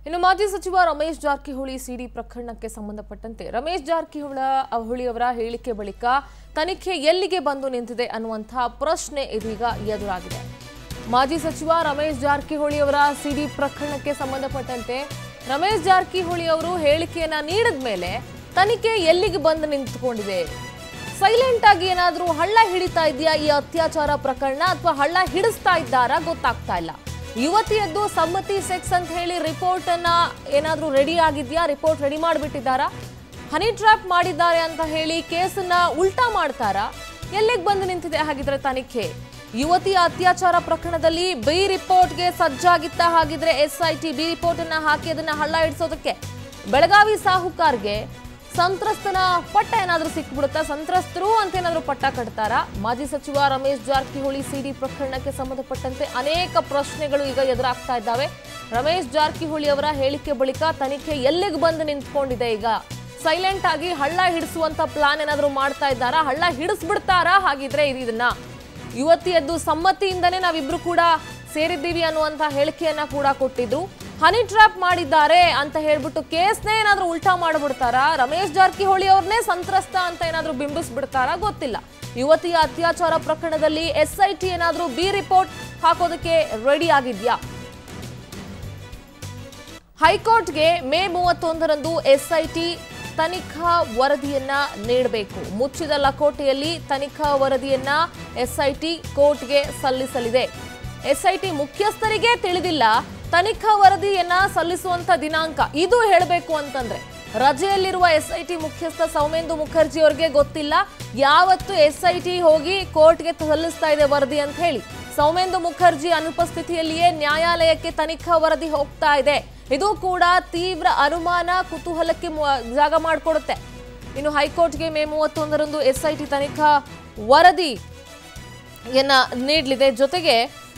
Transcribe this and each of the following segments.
ಇನ್ನು ಮಾಜಿ ಸಚಿವ ರಮೇಶ್ ಜಾರಕಿಹೊಳಿ ಸಿಡಿ ಪ್ರಕರಣಕ್ಕೆ ಸಂಬಂಧಪಟ್ಟಂತೆ ರಮೇಶ್ ಜಾರಕಿಹೊಳಿ ಅವರ ಹೇಳಿಕೆ ಬಳಿಕ ತನಿಖೆ ಎಲ್ಲಿಗೆ ಬಂದು ನಿಂತಿದೆ ಅನ್ನುವಂತಹ ಪ್ರಶ್ನೆ ಇದೀಗ ಎದುರಾಗಿದೆ ಮಾಜಿ ಸಚಿವ ರಮೇಶ್ ಜಾರಕಿಹೊಳಿ ಅವರ ಸಿಡಿ ಪ್ರಕರಣಕ್ಕೆ ಸಂಬಂಧಪಟ್ಟಂತೆ ರಮೇಶ್ ಜಾರಕಿಹೊಳಿ ಅವರು ಹೇಳಿಕೆಯನ್ನ ನೀಡಿದ ಮೇಲೆ ತನಿಖೆ ಎಲ್ಲಿಗೆ ಬಂದು ನಿಂತುಕೊಂಡಿದೆ ಸೈಲೆಂಟ್ ಆಗಿ ಏನಾದ್ರೂ ಹಳ್ಳ ಹಿಡಿತಾ ಇದೆಯಾ ಈ ಅತ್ಯಾಚಾರ ಪ್ರಕರಣ ಅಥವಾ ಹಳ್ಳ ಹಿಡಿಸ್ತಾ ಇದ್ದಾರಾ ಗೊತ್ತಾಗ್ತಾ ಇಲ್ಲ ಯುವತಿಯದ್ದು ಸಮ್ಮತಿ ಸೆಕ್ಸ್ ಅಂತ ಹೇಳಿ ರಿಪೋರ್ಟ್ ಅನ್ನ ಏನಾದ್ರೂ ರೆಡಿ ಆಗಿದ್ಯಾ ರಿಪೋರ್ಟ್ ರೆಡಿ ಮಾಡಿಬಿಟ್ಟಿದ್ದಾರಾ ಹನಿ ಟ್ರ್ಯಾಪ್ ಮಾಡಿದ್ದಾರೆ ಅಂತ ಹೇಳಿ ಕೇಸನ್ನ ಉಲ್ಟಾ ಮಾಡ್ತಾರಾ ಎಲ್ಲಿಗೆ ಬಂದು ನಿಂತಿದೆ ಹಾಗಿದ್ರೆ ತನಿಖೆ ಯುವತಿಯ ಅತ್ಯಾಚಾರ ಪ್ರಕರಣದಲ್ಲಿ ಬಿ ರಿಪೋರ್ಟ್ಗೆ ಸಜ್ಜಾಗಿತ್ತ ಹಾಗಿದ್ರೆ S I T B report ಅನ್ನ ಹಾಕಿ ಅದನ್ನ ಹಳ್ಳ ಹಿಡಿಸೋದಕ್ಕೆ ಬೆಳಗಾವಿ ಸಾಹುಕಾರ್ಗೆ ಸಂತ್ರಸ್ತನ ಪಟ್ಟ ಏನಾದ್ರೂ ಸಿಕ್ಬಿಡುತ್ತಾ ಸಂತ್ರಸ್ತರು ಅಂತ ಏನಾದ್ರೂ ಪಟ್ಟ ಕಟ್ತಾರಾ ಮಾಜಿ ಸಚಿವ ರಮೇಶ್ ಜಾರಕಿಹೊಳಿ ಸಿಡಿ ಪ್ರಕರಣಕ್ಕೆ ಸಂಬಂಧಪಟ್ಟಂತೆ ಅನೇಕ ಪ್ರಶ್ನೆಗಳು ಈಗ ಎದುರಾಗ್ತಾ ಇದ್ದಾವೆ ರಮೇಶ್ ಜಾರಕಿಹೊಳಿ ಅವರ ಹೇಳಿಕೆ ಬಳಿಕ ತನಿಖೆ ಎಲ್ಲಿಗೆ ಬಂದು ನಿಂತ್ಕೊಂಡಿದೆ ಈಗ ಸೈಲೆಂಟ್ ಆಗಿ ಹಳ್ಳ ಹಿಡಿಸುವಂತ ಪ್ಲಾನ್ ಏನಾದ್ರೂ ಮಾಡ್ತಾ ಇದ್ದಾರಾ ಹಳ್ಳ ಹಿಡಿಸ್ಬಿಡ್ತಾರಾ ಹಾಗಿದ್ರೆ ಇದು ಇದನ್ನ ಯುವತಿಯದ್ದು ಸಮ್ಮತಿಯಿಂದನೇ ನಾವಿಬ್ರು ಕೂಡ ಸೇರಿದ್ದೀವಿ ಅನ್ನುವಂತ ಹೇಳಿಕೆಯನ್ನ ಕೂಡ ಕೊಟ್ಟಿದ್ರು ಹನಿ ಟ್ರ್ಯಾಪ್ ಮಾಡಿದ್ದಾರೆ ಅಂತ ಹೇಳ್ಬಿಟ್ಟು ಕೇಸ್ನೇ ಏನಾದ್ರೂ ಉಲ್ಟಾ ಮಾಡ್ಬಿಡ್ತಾರಾ ರಮೇಶ್ ಜಾರಕಿಹೊಳಿ ಅವ್ರನ್ನೇ ಸಂತ್ರಸ್ತ ಅಂತ ಏನಾದ್ರೂ ಬಿಂಬಿಸ್ಬಿಡ್ತಾರಾ ಗೊತ್ತಿಲ್ಲ ಯುವತಿಯ ಅತ್ಯಾಚಾರ ಪ್ರಕರಣದಲ್ಲಿ ಎಸ್ ಐ ಟಿ ಏನಾದ್ರೂ ಬಿ ರಿಪೋರ್ಟ್ ಹಾಕೋದಕ್ಕೆ ರೆಡಿ ಆಗಿದ್ಯಾ ಹೈಕೋರ್ಟ್ಗೆ ಮೇ ಮೂವತ್ತೊಂದರಂದು ಎಸ್ಐಟಿ ತನಿಖಾ ವರದಿಯನ್ನ ನೀಡಬೇಕು ಮುಚ್ಚಿದ ಲಕೋಟೆಯಲ್ಲಿ ತನಿಖಾ ವರದಿಯನ್ನ ಎಸ್ಐಟಿ ಕೋರ್ಟ್ಗೆ ಸಲ್ಲಿಸಲಿದೆ ಎಸ್ಐಟಿ ಮುಖ್ಯಸ್ಥರಿಗೆ ತಿಳಿದಿಲ್ಲ ತನಿಖಾ ವರದಿಯನ್ನ ಸಲ್ಲಿಸುವಂತ ದಿನಾಂಕ ಇದು ಹೇಳಬೇಕು ಅಂತಂದ್ರೆ ರಜೆಯಲ್ಲಿರುವ ಎಸ್ಐಟಿ ಮುಖ್ಯಸ್ಥ ಸೌಮೇಂದು ಮುಖರ್ಜಿ ಅವರಿಗೆ ಗೊತ್ತಿಲ್ಲ ಯಾವತ್ತು ಎಸ್ಐಟಿ ಹೋಗಿ ಕೋರ್ಟ್ಗೆ ಸಲ್ಲಿಸ್ತಾ ಇದೆ ವರದಿ ಅಂತ ಹೇಳಿ ಸೌಮೇಂದು ಮುಖರ್ಜಿ ಅನುಪಸ್ಥಿತಿಯಲ್ಲಿಯೇ ನ್ಯಾಯಾಲಯಕ್ಕೆ ತನಿಖಾ ವರದಿ ಹೋಗ್ತಾ ಇದೆ ಇದು ಕೂಡ ತೀವ್ರ ಅನುಮಾನ ಕುತೂಹಲಕ್ಕೆ ಮು- ಜಾಗ ಮಾಡಿಕೊಡುತ್ತೆ ಇನ್ನು ಹೈಕೋರ್ಟ್ಗೆ ಮೇ ಮೂವತ್ತೊಂದರಂದು ಎಸ್ಐಟಿ ತನಿಖಾ ವರದಿಯನ್ನ ನೀಡಲಿದೆ ಜೊತೆಗೆ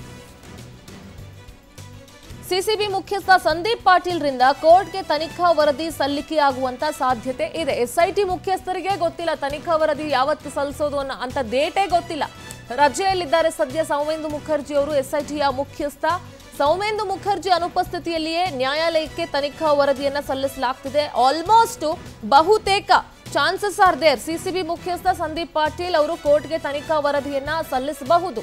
ಸಿಸಿಬಿ ಮುಖ್ಯಸ್ಥ ಸಂದೀಪ್ ಪಾಟೀಲ್ರಿಂದ ಕೋರ್ಟ್ಗೆ ತನಿಖಾ ವರದಿ ಸಲ್ಲಿಕೆಯಾಗುವಂತ ಸಾಧ್ಯತೆ ಇದೆ ಎಸ್ಐಟಿ ಮುಖ್ಯಸ್ಥರಿಗೆ ಗೊತ್ತಿಲ್ಲ ತನಿಖಾ ವರದಿ ಯಾವತ್ತು ಸಲ್ಲಿಸೋದು ಅನ್ನೋ ಅಂತ ಡೇಟೇ ಗೊತ್ತಿಲ್ಲ ರಜೆಯಲ್ಲಿದ್ದಾರೆ ಸದ್ಯ ಸೌಮೇಂದು ಮುಖರ್ಜಿ ಅವರು ಎಸ್ಐಟಿಯ ಮುಖ್ಯಸ್ಥ ಸೌಮೇಂದು ಮುಖರ್ಜಿ ಅನುಪಸ್ಥಿತಿಯಲ್ಲಿಯೇ ನ್ಯಾಯಾಲಯಕ್ಕೆ ತನಿಖಾ ವರದಿಯನ್ನ ಸಲ್ಲಿಸಲಾಗ್ತಿದೆ ಆಲ್ಮೋಸ್ಟ್ ಬಹುತೇಕ ಚಾನ್ಸಸ್ ಆರ್ ದೇರ್ ಸಿಸಿಬಿ ಮುಖ್ಯಸ್ಥ ಸಂದೀಪ್ ಪಾಟೀಲ್ ಅವರು ಕೋರ್ಟ್ಗೆ ತನಿಖಾ ವರದಿಯನ್ನ ಸಲ್ಲಿಸಬಹುದು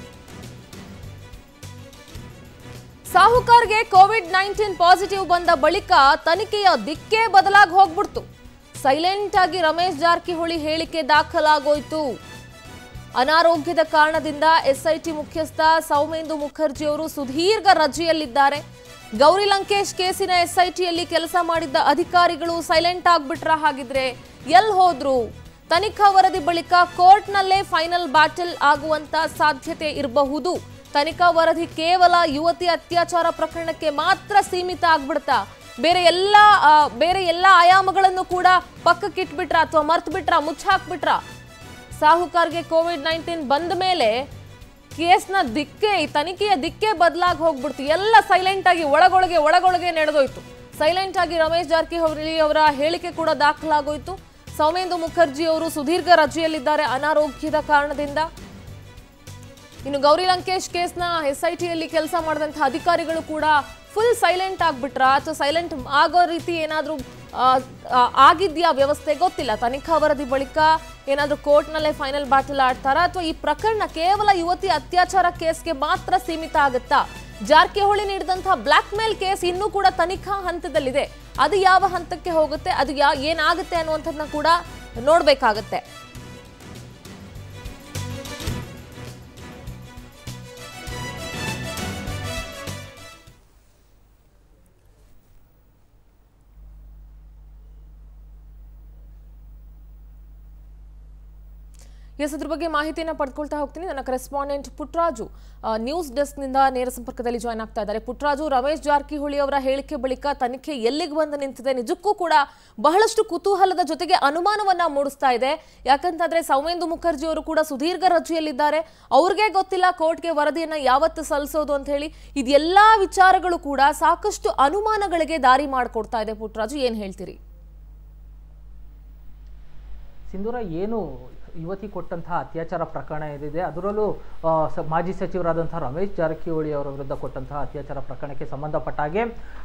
ಸಾಹುಕಾರ್ಗೆ ಕೋವಿಡ್ ನೈನ್ಟೀನ್ ಪಾಸಿಟಿವ್ ಬಂದ ಬಳಿಕ ತನಿಖೆಯ ದಿಕ್ಕೇ ಬದಲಾಗಿ ಹೋಗ್ಬಿಡ್ತು ಸೈಲೆಂಟ್ ಆಗಿ ರಮೇಶ್ ಜಾರಕಿಹೊಳಿ ಹೇಳಿಕೆ ದಾಖಲಾಗೋಯ್ತು ಅನಾರೋಗ್ಯದ ಕಾರಣದಿಂದ ಎಸ್ಐಟಿ ಮುಖ್ಯಸ್ಥ ಸೌಮೇಂದು ಮುಖರ್ಜಿ ಅವರು ಸುದೀರ್ಘ ರಜೆಯಲ್ಲಿದ್ದಾರೆ ಗೌರಿ ಲಂಕೇಶ್ ಕೇಸಿನ ಎಸ್ಐಟಿಯಲ್ಲಿ ಕೆಲಸ ಮಾಡಿದ್ದ ಅಧಿಕಾರಿಗಳು ಸೈಲೆಂಟ್ ಆಗ್ಬಿಟ್ರ ಹಾಗಿದ್ರೆ ಎಲ್ ಹೋದ್ರು ತನಿಖಾ ವರದಿ ಬಳಿಕ ಕೋರ್ಟ್ನಲ್ಲೇ ಫೈನಲ್ ಬ್ಯಾಟಲ್ ಆಗುವಂತ ಸಾಧ್ಯತೆ ಇರಬಹುದು ತನಿಖಾ ವರದಿ ಕೇವಲ ಯುವತಿ ಅತ್ಯಾಚಾರ ಪ್ರಕರಣಕ್ಕೆ ಮಾತ್ರ ಸೀಮಿತ ಆಗ್ಬಿಡ್ತಾ ಬೇರೆ ಎಲ್ಲ ಆ, ಬೇರೆ ಎಲ್ಲ ಆಯಾಮಗಳನ್ನು ಕೂಡ ಪಕ್ಕಕ್ಕಿಟ್ಬಿಟ್ರ ಅಥವಾ ಮರ್ತ್ ಬಿಟ್ರ ಮುಚ್ಚಾಕ್ಬಿಟ್ರ ಸಾಹುಕಾರ್ಗೆ ಕೋವಿಡ್ ನೈನ್ಟೀನ್ ಬಂದ ಮೇಲೆ ಕೇಸ್ನ ದಿಕ್ಕೆ ಈ ತನಿಖೆಯ ದಿಕ್ಕೆ ಬದಲಾಗಿ ಹೋಗ್ಬಿಡ್ತು ಎಲ್ಲ ಸೈಲೆಂಟ್ ಆಗಿ ಒಳಗೊಳಗೆ ಒಳಗೊಳಗೆ ನಡೆದೋಯ್ತು ಸೈಲೆಂಟ್ ಆಗಿ ರಮೇಶ್ ಜಾರಕಿಹೊಳಿ ಅವರ ಹೇಳಿಕೆ ಕೂಡ ದಾಖಲಾಗೋಯ್ತು ಸೌಮೇಂದು ಮುಖರ್ಜಿ ಅವರು ಸುದೀರ್ಘ ರಜೆಯಲ್ಲಿದ್ದಾರೆ ಅನಾರೋಗ್ಯದ ಕಾರಣದಿಂದ ಇನ್ನು ಗೌರಿ ಲಂಕೇಶ್ ಕೇಸ್ನ ಎಸ್ ಐ ಟಿಯಲ್ಲಿ ಕೆಲಸ ಮಾಡಿದಂತಹ ಅಧಿಕಾರಿಗಳು ಕೂಡ ಫುಲ್ ಸೈಲೆಂಟ್ ಆಗ್ಬಿಟ್ರ ಅಥವಾ ಸೈಲೆಂಟ್ ಆಗೋ ರೀತಿ ಏನಾದರೂ ಆಗಿದ್ಯಾ ವ್ಯವಸ್ಥೆ ಗೊತ್ತಿಲ್ಲ ತನಿಖಾ ವರದಿ ಬಳಿಕ ಏನಾದರೂ ಕೋರ್ಟ್ನಲ್ಲೇ ಫೈನಲ್ ಬ್ಯಾಟಲ್ ಆಡ್ತಾರಾ ಅಥವಾ ಈ ಪ್ರಕರಣ ಕೇವಲ ಯುವತಿ ಅತ್ಯಾಚಾರ ಕೇಸ್ಗೆ ಮಾತ್ರ ಸೀಮಿತ ಆಗುತ್ತಾ ಜಾರಕಿಹೊಳಿ ನೀಡಿದಂತಹ ಬ್ಲಾಕ್ ಮೇಲ್ ಕೇಸ್ ಇನ್ನೂ ಕೂಡ ತನಿಖಾ ಹಂತದಲ್ಲಿದೆ ಅದು ಯಾವ ಹಂತಕ್ಕೆ ಹೋಗುತ್ತೆ ಅದು ಯಾ ಏನಾಗುತ್ತೆ ಅನ್ನುವಂಥದ್ದನ್ನ ಕೂಡ ನೋಡಬೇಕಾಗತ್ತೆ ಎಸ್ ಅದ್ರ ಬಗ್ಗೆ ಮಾಹಿತಿಯನ್ನು ಪಡ್ಕೊಳ್ತಾ ಹೋಗ್ತೀನಿ ನನ್ನ ಕರೆಸ್ಪಾಂಡೆಂಟ್ ಪುಟ್ರಾಜು ಆ, ನ್ಯೂಸ್ ಡೆಸ್ಕ್ನಿಂದ ನೇರ ಸಂಪರ್ಕದಲ್ಲಿ ಜಾಯ್ನ್ ಆಗ್ತಾ ಇದ್ದಾರೆ ಪುಟ್ರಾಜು ರಮೇಶ್ ಜಾರಕಿಹೊಳಿ ಅವರ ಹೇಳಿಕೆ ಬಳಿಕ ತನಿಖೆ ಎಲ್ಲಿಗೆ ಬಂದು ನಿಂತಿದೆ ನಿಜಕ್ಕೂ ಕೂಡ ಬಹಳಷ್ಟು ಕುತೂಹಲದ ಜೊತೆಗೆ ಅನುಮಾನವನ್ನ ಮೂಡಿಸ್ತಾ ಇದೆ ಯಾಕಂತಂದ್ರೆ ಸೌಮೇಂದು ಮುಖರ್ಜಿ ಅವರು ಕೂಡ ಸುದೀರ್ಘ ರಜೆಯಲ್ಲಿದ್ದಾರೆ ಅವ್ರಿಗೆ ಗೊತ್ತಿಲ್ಲ ಕೋರ್ಟ್ಗೆ ವರದಿಯನ್ನ ಯಾವತ್ತು ಸಲ್ಲಿಸೋದು ಅಂತ ಹೇಳಿ ಇದೆಲ್ಲಾ ವಿಚಾರಗಳು ಕೂಡ ಸಾಕಷ್ಟು ಅನುಮಾನಗಳಿಗೆ ದಾರಿ ಮಾಡಿಕೊಡ್ತಾ ಇದೆ ಪುಟ್ರಾಜು ಏನ್ ಹೇಳ್ತೀರಿ ಸಿಂಧೂರ ಏನು ಯುವತಿ ಕೊಟ್ಟಂತಹ ಅತ್ಯಾಚಾರ ಪ್ರಕರಣ ಏನಿದೆ ಅದರಲ್ಲೂ ಆ, ಸ- ಮಾಜಿ ಸಚಿವರಾದಂತಹ ರಮೇಶ್ ಜಾರಕಿಹೊಳಿ ಅವರ ವಿರುದ್ಧ ಕೊಟ್ಟಂತಹ ಅತ್ಯಾಚಾರ ಪ್ರಕರಣಕ್ಕೆ ಸಂಬಂಧಪಟ್ಟ ಹಾಗೆ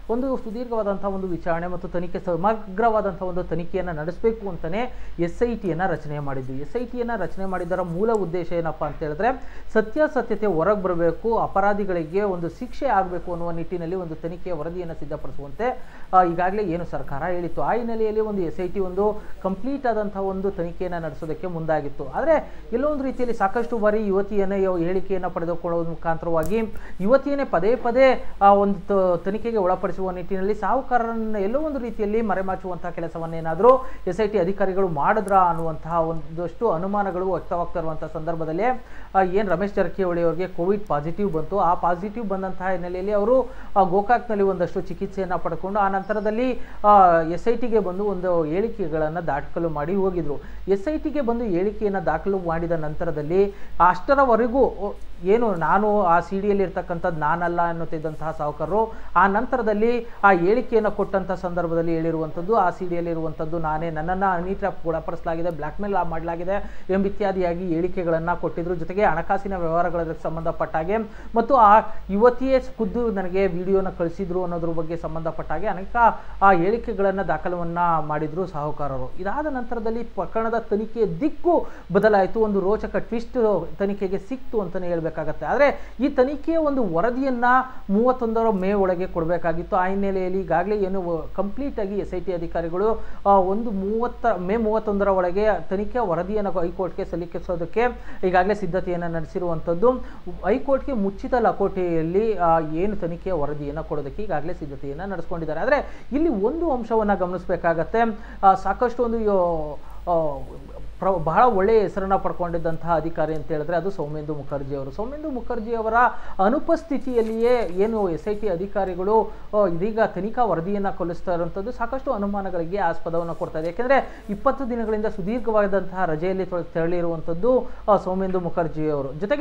ಒಂದು ಸುದೀರ್ಘವಾದಂಥ ಒಂದು ವಿಚಾರಣೆ ಮತ್ತು ತನಿಖೆ ಸಮಗ್ರವಾದಂಥ ಒಂದು ತನಿಖೆಯನ್ನು ನಡೆಸಬೇಕು ಅಂತಲೇ ಎಸ್ ಐ ಟಿಯನ್ನು ರಚನೆ ಮಾಡಿದ್ದು ಎಸ್ ಐ ಟಿಯನ್ನು ರಚನೆ ಮಾಡಿದ್ದರ ಮೂಲ ಉದ್ದೇಶ ಏನಪ್ಪ ಅಂತ ಹೇಳಿದ್ರೆ ಸತ್ಯಾಸತ್ಯತೆ ಹೊರಗೆ ಬರಬೇಕು ಅಪರಾಧಿಗಳಿಗೆ ಒಂದು ಶಿಕ್ಷೆ ಆಗಬೇಕು ಅನ್ನುವ ನಿಟ್ಟಿನಲ್ಲಿ ಒಂದು ತನಿಖೆಯ ವರದಿಯನ್ನು ಸಿದ್ಧಪಡಿಸುವಂತೆ ಆ, ಈಗಾಗಲೇ ಏನು ಸರ್ಕಾರ ಹೇಳಿತ್ತು ಆ ಹಿನ್ನೆಲೆಯಲ್ಲಿ ಒಂದು ಎಸ್ ಐ ಟಿ ಒಂದು ಕಂಪ್ಲೀಟ್ ಆದಂತಹ ಒಂದು ತನಿಖೆಯನ್ನು ನಡೆಸೋದಕ್ಕೆ ಮುಂದಾಗಿತ್ತು ಆದರೆ ಎಲ್ಲೋ ಒಂದು ರೀತಿಯಲ್ಲಿ ಸಾಕಷ್ಟು ಬಾರಿ ಯುವತಿಯನ್ನೇ ಯಾವ ಹೇಳಿಕೆಯನ್ನು ಪಡೆದುಕೊಳ್ಳೋದ್ರ ಮುಖಾಂತರವಾಗಿ ಯುವತಿಯನ್ನೇ ಪದೇ ಪದೇ ಆ ಒಂದು ತ- ತನಿಖೆಗೆ ಒಳಪಡಿಸುವ ನಿಟ್ಟಿನಲ್ಲಿ ಸಾಹುಕಾರರನ್ನು ಎಲ್ಲೋ ಒಂದು ರೀತಿಯಲ್ಲಿ ಮರೆಮಾಚುವಂತಹ ಕೆಲಸವನ್ನೇನಾದರೂ ಎಸ್ ಐ ಟಿ ಅಧಿಕಾರಿಗಳು ಮಾಡಿದ್ರ ಅನ್ನುವಂತಹ ಒಂದಷ್ಟು ಅನುಮಾನಗಳು ವ್ಯಕ್ತವಾಗ್ತಾ ಇರುವಂತಹ ಸಂದರ್ಭದಲ್ಲಿ ಏನು ರಮೇಶ್ ಜಾರಕಿಹೊಳಿ ಅವರಿಗೆ ಕೋವಿಡ್ ಪಾಸಿಟಿವ್ ಬಂತು ಆ ಪಾಸಿಟಿವ್ ಬಂದಂತಹ ಹಿನ್ನೆಲೆಯಲ್ಲಿ ಅವರು ಆ, ಗೋಕಾಕ್ನಲ್ಲಿ ಒಂದಷ್ಟು ಚಿಕಿತ್ಸೆಯನ್ನು ಪಡ್ಕೊಂಡು ಆ ನಂತರದಲ್ಲಿ ಎಸ್ ಐ ಟಿಗೆ ಬಂದು ಒಂದು ಹೇಳಿಕೆಗಳನ್ನು ದಾಖಲು ಮಾಡಿ ಹೋಗಿದ್ರು ಎಸ್ ಐ ಟಿಗೆ ಬಂದು ಹೇಳಿಕೆಯನ್ನು ದಾಖಲು ಮಾಡಿದ ನಂತರದಲ್ಲಿ ಅಷ್ಟರವರೆಗೂ ಓ, ಏನು ನಾನು ಆ ಸಿ ಡಿಯಲ್ಲಿ ಇರ್ತಕ್ಕಂಥದ್ದು ನಾನಲ್ಲ ಅನ್ನುತ್ತಿದ್ದಂತಹ ಸಾಹುಕಾರರು ಆ ನಂತರದಲ್ಲಿ ಆ ಹೇಳಿಕೆಯನ್ನು ಕೊಟ್ಟಂಥ ಸಂದರ್ಭದಲ್ಲಿ ಹೇಳಿರುವಂಥದ್ದು ಆ ಸಿ ಡಿಯಲ್ಲಿ ಇರುವಂಥದ್ದು ನಾನೇ ನನ್ನನ್ನು ಹನಿ ಟ್ರ್ಯಾಪ್ ಒಳಪಡಿಸಲಾಗಿದೆ ಬ್ಲ್ಯಾಕ್ ಮೇಲ್ ಮಾಡಲಾಗಿದೆ ಎಂಬ ಇತ್ಯಾದಿಯಾಗಿ ಹೇಳಿಕೆಗಳನ್ನು ಕೊಟ್ಟಿದ್ರು ಜೊತೆಗೆ ಹಣಕಾಸಿನ ವ್ಯವಹಾರಗಳಿಗೆ ಸಂಬಂಧಪಟ್ಟ ಹಾಗೆ ಮತ್ತು ಆ ಯುವತಿಯೇ ಖುದ್ದು ನನಗೆ ವಿಡಿಯೋನ ಕಳಿಸಿದ್ರು ಅನ್ನೋದ್ರ ಬಗ್ಗೆ ಸಂಬಂಧಪಟ್ಟ ಹಾಗೆ ಅನೇಕ ಆ ಹೇಳಿಕೆಗಳನ್ನು ದಾಖಲವನ್ನು ಮಾಡಿದ್ರು ಸಾಹುಕಾರರು ಇದಾದ ನಂತರದಲ್ಲಿ ಪ್ರಕರಣದ ತನಿಖೆಯ ದಿಕ್ಕು ಬದಲಾಯಿತು ಒಂದು ರೋಚಕ ಟ್ವಿಸ್ಟ್ ತನಿಖೆಗೆ ಸಿಕ್ತು ಅಂತಲೇ ಹೇಳಬೇಕಾಗತ್ತೆ ಆದರೆ ಈ ತನಿಖೆಯ ಒಂದು ವರದಿಯನ್ನು ಮೂವತ್ತೊಂದರ ಮೇ ಒಳಗೆ ಕೊಡಬೇಕಾಗಿತ್ತು ಆ ಹಿನ್ನೆಲೆಯಲ್ಲಿ ಈಗಾಗಲೇ ಏನು ಕಂಪ್ಲೀಟ್ ಆಗಿ ಎಸ್ ಐ ಟಿ ಅಧಿಕಾರಿಗಳು ಆ, ಒಂದು ಮೂವತ್ತ ಮೇ ಮೂವತ್ತೊಂದರ ಒಳಗೆ ತನಿಖೆಯ ವರದಿಯನ್ನು ಹೈಕೋರ್ಟ್ಗೆ ಸಲ್ಲಿಸೋದಕ್ಕೆ ಈಗಾಗಲೇ ಸಿದ್ಧತೆಯನ್ನು ನಡೆಸಿರುವಂಥದ್ದು ಹೈಕೋರ್ಟ್ಗೆ ಮುಚ್ಚಿತ ಲಕೋಟೆಯಲ್ಲಿ ಆ, ಏನು ತನಿಖೆಯ ವರದಿಯನ್ನು ಕೊಡೋದಕ್ಕೆ ಈಗಾಗಲೇ ಸಿದ್ಧತೆಯನ್ನು ನಡೆಸ್ಕೊಂಡಿದ್ದಾರೆ ಆದರೆ ಇಲ್ಲಿ ಒಂದು ಅಂಶವನ್ನು ಗಮನಿಸಬೇಕಾಗತ್ತೆ ಆ, ಸಾಕಷ್ಟು ಒಂದು ಯೋ- ಆ, ಪ್ರ ಬಹಳ ಒಳ್ಳೆಯ ಹೆಸರನ್ನು ಪಡ್ಕೊಂಡಿದ್ದಂತಹ ಅಧಿಕಾರಿ ಅಂತ ಹೇಳಿದ್ರೆ ಅದು ಸೌಮೇಂದು ಮುಖರ್ಜಿ ಅವರು ಸೌಮೇಂದು ಮುಖರ್ಜಿ ಅವರ ಅನುಪಸ್ಥಿತಿಯಲ್ಲಿಯೇ ಏನು ಎಸ್ ಐ ಟಿ ಅಧಿಕಾರಿಗಳು ಆ, ಇದೀಗ ತನಿಖಾ ವರದಿಯನ್ನು ಕೊಲಿಸ್ತಾ ಇರುವಂಥದ್ದು ಸಾಕಷ್ಟು ಅನುಮಾನಗಳಿಗೆ ಆಸ್ಪದವನ್ನು ಕೊಡ್ತಾ ಇದೆ ಯಾಕೆಂದರೆ ಇಪ್ಪತ್ತು ದಿನಗಳಿಂದ ಸುದೀರ್ಘವಾದಂತಹ ರಜೆಯಲ್ಲಿ ತೊಳ- ತೆರಳಿರುವಂಥದ್ದು ಆ, ಸೌಮೇಂದು ಮುಖರ್ಜಿ ಅವರು ಜೊತೆಗೆ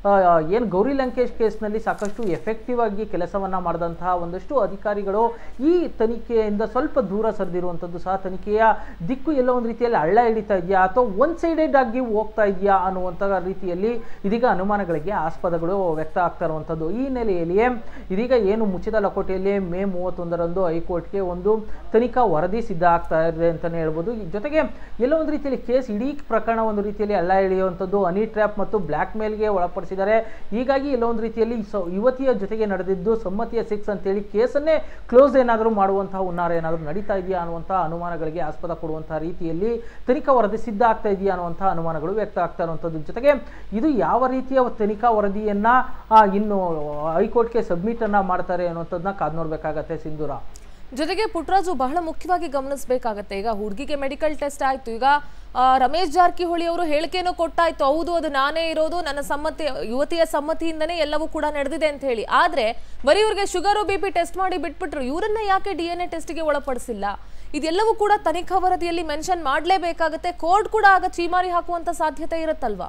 ಏನು ಗೌರಿ ಲಂಕೇಶ್ ಕೇಸ್ನಲ್ಲಿ ಸಾಕಷ್ಟು ಎಫೆಕ್ಟಿವ್ ಆಗಿ ಕೆಲಸವನ್ನು ಮಾಡಿದಂತಹ ಒಂದಷ್ಟು ಅಧಿಕಾರಿಗಳು ಈ ತನಿಖೆಯಿಂದ ಸ್ವಲ್ಪ ದೂರ ಸರಿದಿರುವಂಥದ್ದು ಸಹ ತನಿಖೆಯ ದಿಕ್ಕು ಎಲ್ಲೋ ಒಂದು ರೀತಿಯಲ್ಲಿ ಹಳ್ಳ ಹಿಡಿತಾ ಇದೆಯಾ ಅಥವಾ ಒನ್ ಸೈಡೆಡ್ ಆಗಿ ಹೋಗ್ತಾ ಇದೆಯಾ ಅನ್ನುವಂಥ ರೀತಿಯಲ್ಲಿ ಇದೀಗ ಅನುಮಾನಗಳಿಗೆ ಆಸ್ಪದಗಳು ವ್ಯಕ್ತ ಆಗ್ತಾ ಇರುವಂಥದ್ದು ಈ ಹಿನ್ನೆಲೆಯಲ್ಲಿಯೇ ಇದೀಗ ಏನು ಮುಚ್ಚಿದ ಲಕೋಟೆಯಲ್ಲಿ ಮೇ ಮೂವತ್ತೊಂದರಂದು ಹೈಕೋರ್ಟ್ಗೆ ಒಂದು ತನಿಖಾ ವರದಿ ಸಿದ್ಧ ಆಗ್ತಾ ಇದೆ ಅಂತಲೇ ಹೇಳ್ಬೋದು ಈ ಜೊತೆಗೆ ಎಲ್ಲೋ ಒಂದು ರೀತಿಯಲ್ಲಿ ಕೇಸ್ ಇಡೀ ಪ್ರಕರಣ ಒಂದು ರೀತಿಯಲ್ಲಿ ಹಳ್ಳ ಹಿಡಿಯುವಂಥದ್ದು ಹನಿ ಟ್ರ್ಯಾಪ್ ಮತ್ತು ಬ್ಲ್ಯಾಕ್ ಮೇಲ್ಗೆ ಒಳಪಡಿಸಿದ್ದಾರೆ ಹೀಗಾಗಿ ಎಲ್ಲೋ ಒಂದು ರೀತಿಯಲ್ಲಿ ಸ- ಯುವತಿಯ ಜೊತೆಗೆ ನಡೆದಿದ್ದು ಸಮ್ಮತಿಯ ಸಿಕ್ಸ್ ಅಂತೇಳಿ ಕೇಸನ್ನೇ ಕ್ಲೋಸ್ ಏನಾದರೂ ಮಾಡುವಂತಹ ಹುನ್ನಾರ ಏನಾದರೂ ನಡೀತಾ ಇದೆಯಾ ಅನ್ನುವಂತಹ ಅನುಮಾನಗಳಿಗೆ ಆಸ್ಪದ ಕೊಡುವಂತಹ ರೀತಿಯಲ್ಲಿ ತನಿಖಾ ವರದಿ ಸಿದ್ಧ ಆಗ್ತಾ ಇದೆಯಾ ಅನ್ನುವಂತಹ ಅನುಮಾನಗಳು ವ್ಯಕ್ತ ಆಗ್ತಾ ಇರುವಂಥದ್ದು ಜೊತೆಗೆ ಇದು ಯಾವ ರೀತಿಯ ತನಿಖಾ ವರದಿಯನ್ನ ಆ, ಇನ್ನು ಹೈಕೋರ್ಟ್ಗೆ ಸಬ್ಮಿಟ್ ಅನ್ನ ಮಾಡ್ತಾರೆ ಅನ್ನುವಂಥದ್ದನ್ನ ಕಾದ್ ನೋಡ್ಬೇಕಾಗತ್ತೆ ಸಿಂಧೂರ ಜೊತೆಗೆ ಪುಟ್ಟರಾಜು ಬಹಳ ಮುಖ್ಯವಾಗಿ ಗಮನಿಸಬೇಕಾಗತ್ತೆ ಈಗ ಹುಡುಗಿಗೆ ಮೆಡಿಕಲ್ ಟೆಸ್ಟ್ ಆಯ್ತು ಈಗ ಆ, ರಮೇಶ್ ಜಾರಕಿಹೊಳಿ ಅವರು ಹೇಳಿಕೆನೂ ಕೊಟ್ಟಾಯ್ತು ಹೌದು ಅದು ನಾನೇ ಇರೋದು ನನ್ನ ಸಮ್ಮತಿ ಯುವತಿಯ ಸಮ್ಮತಿಯಿಂದನೇ ಎಲ್ಲವೂ ಕೂಡ ನಡೆದಿದೆ ಅಂತ ಹೇಳಿ ಆದ್ರೆ ಬರೀ ಇವ್ರಿಗೆ ಶುಗರು ಬಿ ಪಿ ಟೆಸ್ಟ್ ಮಾಡಿ ಬಿಟ್ಬಿಟ್ರು ಇವರನ್ನ ಯಾಕೆ ಡಿ ಎನ್ ಎ ಟೆಸ್ಟ್ಗೆ ಒಳಪಡಿಸಿಲ್ಲ ಇದೆಲ್ಲವೂ ಕೂಡ ತನಿಖಾ ವರದಿಯಲ್ಲಿ ಮೆನ್ಷನ್ ಮಾಡಲೇಬೇಕಾಗತ್ತೆ ಕೋರ್ಟ್ ಕೂಡ ಆಗ ಚೀಮಾರಿ ಹಾಕುವಂತ ಸಾಧ್ಯತೆ ಇರುತ್ತಲ್ವಾ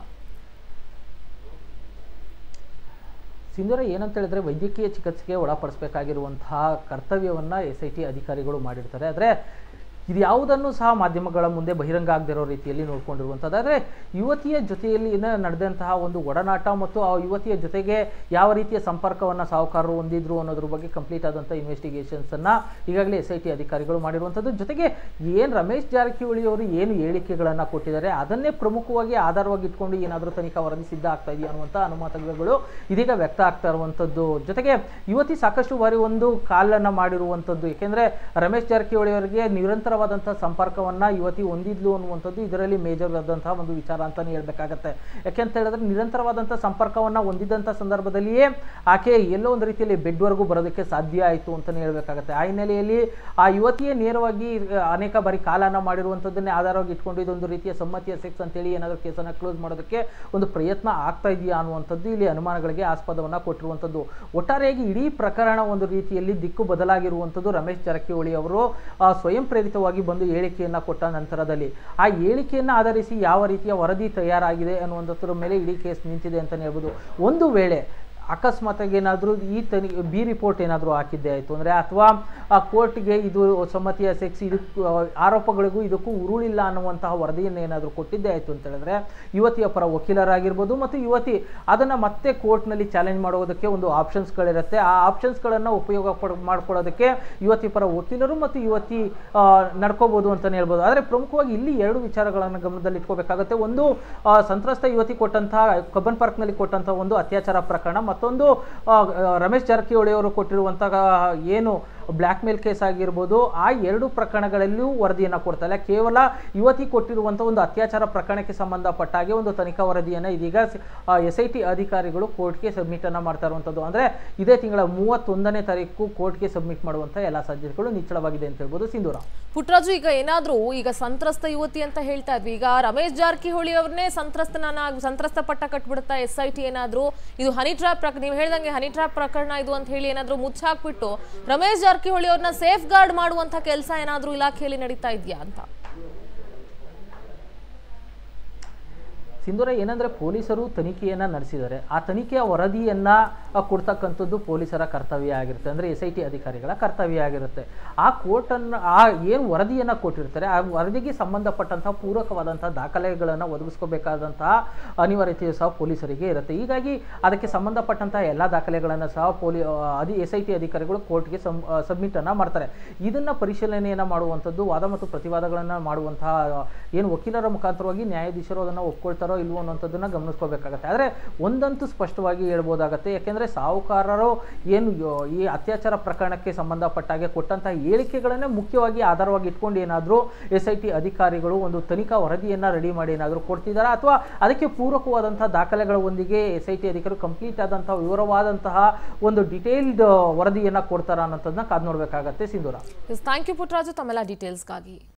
ಸಿಂಧೂರ ಏನಂತ ಹೇಳಿದ್ರೆ ವೈದ್ಯಕೀಯ ಚಿಕಿತ್ಸೆಗೆ ಒಳಪಡಿಸಬೇಕಾಗಿರುವಂತಹ ಕರ್ತವ್ಯವನ್ನು ಎಸ್ ಐ ಟಿ ಅಧಿಕಾರಿಗಳು ಮಾಡಿರ್ತಾರೆ ಆದರೆ ಇದು ಯಾವುದನ್ನು ಸಹ ಮಾಧ್ಯಮಗಳ ಮುಂದೆ ಬಹಿರಂಗ ಆಗದಿರೋ ರೀತಿಯಲ್ಲಿ ನೋಡ್ಕೊಂಡಿರುವಂಥದ್ದು ಆದರೆ ಯುವತಿಯ ಜೊತೆಯಲ್ಲಿ ಏನ ನಡೆದಂತಹ ಒಂದು ಒಡನಾಟ ಮತ್ತು ಆ ಯುವತಿಯ ಜೊತೆಗೆ ಯಾವ ರೀತಿಯ ಸಂಪರ್ಕವನ್ನು ಸಾಹುಕಾರರು ಹೊಂದಿದ್ರು ಅನ್ನೋದ್ರ ಬಗ್ಗೆ ಕಂಪ್ಲೀಟ್ ಆದಂಥ ಇನ್ವೆಸ್ಟಿಗೇಷನ್ಸನ್ನು ಈಗಾಗಲೇ ಎಸ್ ಐ ಟಿ ಅಧಿಕಾರಿಗಳು ಮಾಡಿರುವಂಥದ್ದು ಜೊತೆಗೆ ಏನು ರಮೇಶ್ ಜಾರಕಿಹೊಳಿ ಅವರು ಏನು ಹೇಳಿಕೆಗಳನ್ನು ಕೊಟ್ಟಿದ್ದಾರೆ ಅದನ್ನೇ ಪ್ರಮುಖವಾಗಿ ಆಧಾರವಾಗಿ ಇಟ್ಕೊಂಡು ಏನಾದರೂ ತನಿಖಾ ವರದಿ ಸಿದ್ಧ ಆಗ್ತಾ ಇದೆಯಾ ಅನ್ನುವಂಥ ಅನುಮಾನಗಳು ಇದೀಗ ವ್ಯಕ್ತ ಆಗ್ತಾ ಇರುವಂಥದ್ದು ಜೊತೆಗೆ ಯುವತಿ ಸಾಕಷ್ಟು ಬಾರಿ ಒಂದು ಕಾಲನ್ನು ಮಾಡಿರುವಂಥದ್ದು ಏಕೆಂದರೆ ರಮೇಶ್ ಜಾರಕಿಹೊಳಿ ಅವರಿಗೆ ನಿರಂತರವಾದಂಥ ಸಂಪರ್ಕವನ್ನು ಯುವತಿ ಹೊಂದಿದ್ಲು ಅನ್ನುವಂಥದ್ದು ಇದರಲ್ಲಿ ಮೇಜರ್ ಆದಂತಹ ಒಂದು ವಿಚಾರ ಅಂತಲೇ ಹೇಳ್ಬೇಕಾಗತ್ತೆ ಯಾಕೆಂತ ಹೇಳಿದ್ರೆ ನಿರಂತರವಾದಂಥ ಸಂಪರ್ಕವನ್ನು ಹೊಂದಿದ್ದಂಥ ಸಂದರ್ಭದಲ್ಲಿಯೇ ಆಕೆ ಎಲ್ಲೋ ಒಂದು ರೀತಿಯಲ್ಲಿ ಬೆಡ್ವರೆಗೂ ಬರೋದಕ್ಕೆ ಸಾಧ್ಯ ಆಯಿತು ಅಂತಲೇ ಹೇಳ್ಬೇಕಾಗತ್ತೆ ಆ ಹಿನ್ನೆಲೆಯಲ್ಲಿ ಆ ಯುವತಿಯೇ ನೇರವಾಗಿ ಆ, ಅನೇಕ ಬಾರಿ ಕಾಲನ ಮಾಡಿರುವಂಥದ್ದನ್ನೇ ಆಧಾರವಾಗಿ ಇಟ್ಕೊಂಡು ಇದೊಂದು ರೀತಿಯ ಸಮ್ಮತಿಯ ಸೆಕ್ಸ್ ಅಂತೇಳಿ ಏನಾದರೂ ಕೇಸನ್ನು ಕ್ಲೋಸ್ ಮಾಡೋದಕ್ಕೆ ಒಂದು ಪ್ರಯತ್ನ ಆಗ್ತಾ ಇದೆಯಾ ಅನ್ನುವಂಥದ್ದು ಇಲ್ಲಿ ಅನುಮಾನಗಳಿಗೆ ಆಸ್ಪದವನ್ನು ಕೊಟ್ಟಿರುವಂಥದ್ದು ಒಟ್ಟಾರೆಯಾಗಿ ಇಡೀ ಪ್ರಕರಣ ಒಂದು ರೀತಿಯಲ್ಲಿ ದಿಕ್ಕು ಬದಲಾಗಿರುವಂಥದ್ದು ರಮೇಶ್ ಜಾರಕಿಹೊಳಿ ಅವರು ಆ, ಸ್ವಯಂ ಪ್ರೇರಿತವಾಗಿ ಬಂದು ಹೇಳಿಕೆಯನ್ನು ಕೊಟ್ಟ ನಂತರದಲ್ಲಿ ಆ ಹೇಳಿಕೆಯನ್ನು ಆಧರಿಸಿ ಯಾವ ರೀತಿಯ ವರದಿ ತಯಾರಾಗಿದೆ ಅನ್ನುವಂಥದ್ರ ಮೇಲೆ ಇಡೀ ಕೇಸ್ ನಿಂತಿದೆ ಅಂತಲೇ ಹೇಳ್ಬೋದು ಒಂದು ವೇಳೆ ಅಕಸ್ಮಾತಾಗಿ ಏನಾದರೂ ಈ ತನಿ ಬಿ ರಿಪೋರ್ಟ್ ಏನಾದರೂ ಹಾಕಿದ್ದೆ ಆಯಿತು ಅಂದರೆ ಅಥವಾ ಆ ಕೋರ್ಟ್ಗೆ ಇದು ಸಮ್ಮತಿಯ ಸೆಕ್ಸ್ ಇದಕ್ಕೂ ಆ, ಆರೋಪಗಳಿಗೂ ಇದಕ್ಕೂ ಉರುಳಿಲ್ಲ ಅನ್ನುವಂತಹ ವರದಿಯನ್ನು ಏನಾದರೂ ಕೊಟ್ಟಿದ್ದೆ ಆಯಿತು ಅಂತ ಹೇಳಿದ್ರೆ ಯುವತಿಯ ಪರ ವಕೀಲರಾಗಿರ್ಬೋದು ಮತ್ತು ಯುವತಿ ಅದನ್ನು ಮತ್ತೆ ಕೋರ್ಟ್ನಲ್ಲಿ ಚಾಲೆಂಜ್ ಮಾಡೋದಕ್ಕೆ ಒಂದು ಆಪ್ಷನ್ಸ್ಗಳಿರುತ್ತೆ ಆ ಆಪ್ಷನ್ಸ್ಗಳನ್ನು ಉಪಯೋಗ ಪಡ್ ಮಾಡ್ಕೊಳ್ಳೋದಕ್ಕೆ ಯುವತಿ ಪರ ವಕೀಲರು ಮತ್ತು ಯುವತಿ ಆ, ನಡ್ಕೋಬೋದು ಅಂತಲೇ ಹೇಳ್ಬೋದು ಆದರೆ ಪ್ರಮುಖವಾಗಿ ಇಲ್ಲಿ ಎರಡು ವಿಚಾರಗಳನ್ನು ಗಮನದಲ್ಲಿ ಇಟ್ಕೋಬೇಕಾಗುತ್ತೆ ಒಂದು ಆ, ಸಂತ್ರಸ್ತ ಯುವತಿ ಕೊಟ್ಟಂತಹ ಕಬ್ಬನ್ ಪಾರ್ಕ್ನಲ್ಲಿ ಕೊಟ್ಟಂತಹ ಒಂದು ಅತ್ಯಾಚಾರ ಪ್ರಕರಣ ಮತ್ತೊಂದು ಆ, ಆ, ರಮೇಶ್ ಜಾರಕಿಹೊಳಿ ಅವರು ಕೊಟ್ಟಿರುವಂತಹ ಏನು ಬ್ಲ್ಯಾಕ್ ಮೇಲ್ ಕೇಸ್ ಆಗಿರ್ಬೋದು ಆ ಎರಡು ಪ್ರಕರಣಗಳಲ್ಲೂ ವರದಿಯನ್ನು ಕೊಡ್ತಾರೆ ಕೇವಲ ಯುವತಿ ಕೊಟ್ಟಿರುವಂಥ ಒಂದು ಅತ್ಯಾಚಾರ ಪ್ರಕರಣಕ್ಕೆ ಸಂಬಂಧಪಟ್ಟ ಹಾಗೆ ಒಂದು ತನಿಖಾ ವರದಿಯನ್ನು ಇದೀಗ ಎಸ್ ಐ ಟಿ ಅಧಿಕಾರಿಗಳು ಕೋರ್ಟ್ಗೆ ಸಬ್ಮಿಟನ್ನು ಮಾಡ್ತಾ ಇರುವಂಥದ್ದು ಅಂದರೆ ಇದೇ ತಿಂಗಳ ಮೂವತ್ತೊಂದನೇ ತಾರೀಕು ಕೋರ್ಟ್ಗೆ ಸಬ್ಮಿಟ್ ಮಾಡುವಂಥ ಎಲ್ಲ ಸಾಧ್ಯತೆಗಳು ನಿಚ್ಚಳವಾಗಿದೆ ಅಂತ ಹೇಳ್ಬೋದು ಸಿಂಧೂರ ಪುಟ್ಟರಾಜು ಈಗ ಏನಾದ್ರೂ ಈಗ ಸಂತ್ರಸ್ತ ಯುವತಿ ಅಂತ ಹೇಳ್ತಾ ಇದ್ವಿ ಈಗ ರಮೇಶ್ ಜಾರಕಿಹೊಳಿ ಅವ್ರನ್ನೇ ಸಂತ್ರಸ್ತನ ಸಂತ್ರಸ್ತ ಪಟ್ಟ ಕಟ್ಬಿಡುತ್ತಾ ಎಸ್ ಐ ಟಿ ಏನಾದ್ರೂ ಇದು ಹನಿ ಟ್ರ್ಯಾಪ್ ಪ್ರಕರಣ ನೀವು ಹೇಳ್ದಂಗೆ ಹನಿ ಟ್ರ್ಯಾಪ್ ಪ್ರಕರಣ ಇದು ಅಂತ ಹೇಳಿ ಏನಾದ್ರೂ ಮುಚ್ಚಾಕ್ಬಿಟ್ಟು ರಮೇಶ್ ಜಾರಕಿಹೊಳಿ ಅವ್ರನ್ನ ಸೇಫ್ ಗಾರ್ಡ್ ಮಾಡುವಂತ ಕೆಲಸ ಏನಾದ್ರೂ ಇಲಾಖೆಯಲ್ಲಿ ನಡೀತಾ ಇದೆಯಾ ಅಂತ ಸಿಂಧೂರ ಏನಂದ್ರೆ ಪೊಲೀಸರು ತನಿಖೆಯನ್ನ ನಡೆಸಿದ್ದಾರೆ ಆ ತನಿಖೆಯ ವರದಿಯನ್ನ ಆ, ಕೊಡ್ತಕ್ಕಂಥದ್ದು ಪೊಲೀಸರ ಕರ್ತವ್ಯ ಆಗಿರುತ್ತೆ ಅಂದ್ರೆ ಎಸ್ ಐ ಟಿ ಅಧಿಕಾರಿಗಳ ಕರ್ತವ್ಯ ಆಗಿರುತ್ತೆ ಆ ಕೋರ್ಟನ್ನು ಆ ಏನು ವರದಿಯನ್ನ ಕೊಟ್ಟಿರ್ತಾರೆ ಆ ವರದಿಗೆ ಸಂಬಂಧಪಟ್ಟಂತಹ ಪೂರಕವಾದಂತಹ ದಾಖಲೆಗಳನ್ನು ಒದಗಿಸ್ಕೋಬೇಕಾದಂತಹ ಅನಿವಾರ್ಯತೆಯು ಸಹ ಪೊಲೀಸರಿಗೆ ಇರುತ್ತೆ ಹೀಗಾಗಿ ಅದಕ್ಕೆ ಸಂಬಂಧಪಟ್ಟಂತಹ ಎಲ್ಲ ದಾಖಲೆಗಳನ್ನು ಸಹ ಪೊಲೀ ಅಧಿ ಎಸ್ ಐ ಟಿ ಅಧಿಕಾರಿಗಳು ಕೋರ್ಟ್ಗೆ ಸಮ್ ಸಬ್ಮಿಟ್ ಅನ್ನ ಮಾಡ್ತಾರೆ ಇದನ್ನ ಪರಿಶೀಲನೆಯನ್ನ ಮಾಡುವಂಥದ್ದು ವಾದ ಮತ್ತು ಪ್ರತಿವಾದಗಳನ್ನು ಮಾಡುವಂತಹ ಏನು ವಕೀಲರ ಮುಖಾಂತರವಾಗಿ ನ್ಯಾಯಾಧೀಶರು ಅದನ್ನು ಒಪ್ಕೊಳ್ತಾರೋ ಇಲ್ವೋ ಅನ್ನೋಂಥದ್ದನ್ನ ಗಮನಿಸ್ಕೋಬೇಕಾಗತ್ತೆ ಆದರೆ ಒಂದಂತೂ ಸ್ಪಷ್ಟವಾಗಿ ಹೇಳ್ಬೋದಾಗತ್ತೆ ಯಾಕೆಂದರೆ ಸಾಹುಕಾರರು ಏನು ಯೋ- ಈ ಅತ್ಯಾಚಾರ ಪ್ರಕರಣಕ್ಕೆ ಸಂಬಂಧಪಟ್ಟ ಹಾಗೆ ಕೊಟ್ಟಂತಹ ಹೇಳಿಕೆಗಳನ್ನೇ ಮುಖ್ಯವಾಗಿ ಆಧಾರವಾಗಿ ಇಟ್ಕೊಂಡು ಏನಾದರೂ ಎಸ್ ಐ ಟಿ ಅಧಿಕಾರಿಗಳು ಒಂದು ತನಿಖಾ ವರದಿಯನ್ನು ರೆಡಿ ಮಾಡಿ ಏನಾದರೂ ಕೊಡ್ತಿದ್ದಾರಾ ಅಥವಾ ಅದಕ್ಕೆ ಪೂರಕವಾದಂತಹ ದಾಖಲೆಗಳ ಒಂದಿಗೆ ಎಸ್ ಐ ಟಿ ಅಧಿಕಾರಿಗಳು ಕಂಪ್ಲೀಟ್ ಆದಂತಹ ವಿವರವಾದಂತಹ ಒಂದು ಡಿಟೇಲ್ಡ್ ವರದಿಯನ್ನು ಕೊಡ್ತಾರಾ ಅನ್ನೋಂಥದ್ದನ್ನ ಕಾದು ನೋಡಬೇಕಾಗತ್ತೆ ಸಿಂಧೂರ ಥ್ಯಾಂಕ್ ಯು ಪುಟ್ಟರಾಜು ತಮ್ಮೆಲ್ಲ ಡೀಟೇಲ್ಸ್ಗಾಗಿ